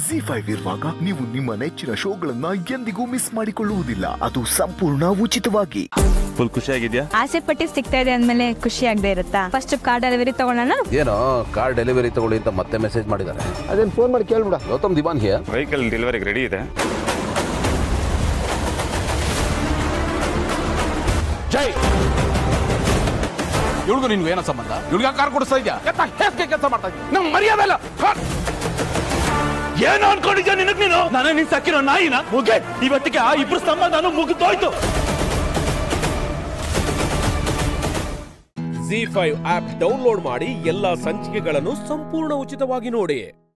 G five ಇರುವಾಗ ನೀವು ನಿಮ್ಮ ನೆಚ್ಚಿನ ಶೋಗಳನ್ನ ಎಂದಿಗೂ ಮಿಸ್ ಮಾಡಿಕೊಳ್ಳುವುದಿಲ್ಲ ಅದು ಸಂಪೂರ್ಣ ಉಚಿತವಾಗಿ ಫುಲ್ ಖುಷಿಯಾಗಿದ್ಯಾ ಆಸೆ ಪಟ್ಟಿ ಸಿಗ್ತಾ ಇದೆ ಅಂದ್ಮೇಲೆ ಖುಷಿ ಆಗದೆ ಇರುತ್ತಾ ಫಸ್ಟ್ ಕಾರ್ ಡೆಲಿವರಿ ತಗೊಳ್ಳೋಣ ಏನೋ ಕಾರ್ ಡೆಲಿವರಿ ತಗೊಳ್ಳಿ ಅಂತ ಮತ್ತೆ ಮೆಸೇಜ್ ಮಾಡಿದ್ದಾರೆ ಅದೇನು ಫೋನ್ ಮಾಡಿ ಕೇಳ್ಬಿಡ ಗೌತಮ್ ದಿವಾನ್ ಹಿಯರ್ ವೆಹಿಕಲ್ ಡೆಲಿವರಿಗೆ ರೆಡಿ ಇದೆ ಜೈ ಇವಳಿಗೂ ನಿನ್ಗೂ ಏನೋ ಸಂಬಂಧ ಇವಳಿಗೆ ಕಾರ್ ಕೊಡಿಸ್ತಾ ಇದ್ಯಾ ಎತ್ತ ಹೇಗೆ ಕೆಲಸ ಮಾಡ್ತಾ ಇದ್ಯಾ ನಂಗೆ ಮರ್ಯಾದೆ ಇಲ್ಲ ಕಾರ್ ಏನು ಅನ್ಕೊಂಡಿದ್ಯಾ ನಿನಗ್ ನೀನು ನಾನು ನಿನ್ ಸಾಕಿರೋ ನಾಯಿನ ಮುಗೆ ಇವತ್ತಿಗೆ ಆ ಇಬ್ರು ಸಂಬಂಧನು ಮುಗಿದೋಯ್ತು ಜಿ ಫೈವ್ ಆಪ್ ಡೌನ್ಲೋಡ್ ಮಾಡಿ ಎಲ್ಲಾ ಸಂಚಿಕೆಗಳನ್ನು ಸಂಪೂರ್ಣ ಉಚಿತವಾಗಿ ನೋಡಿ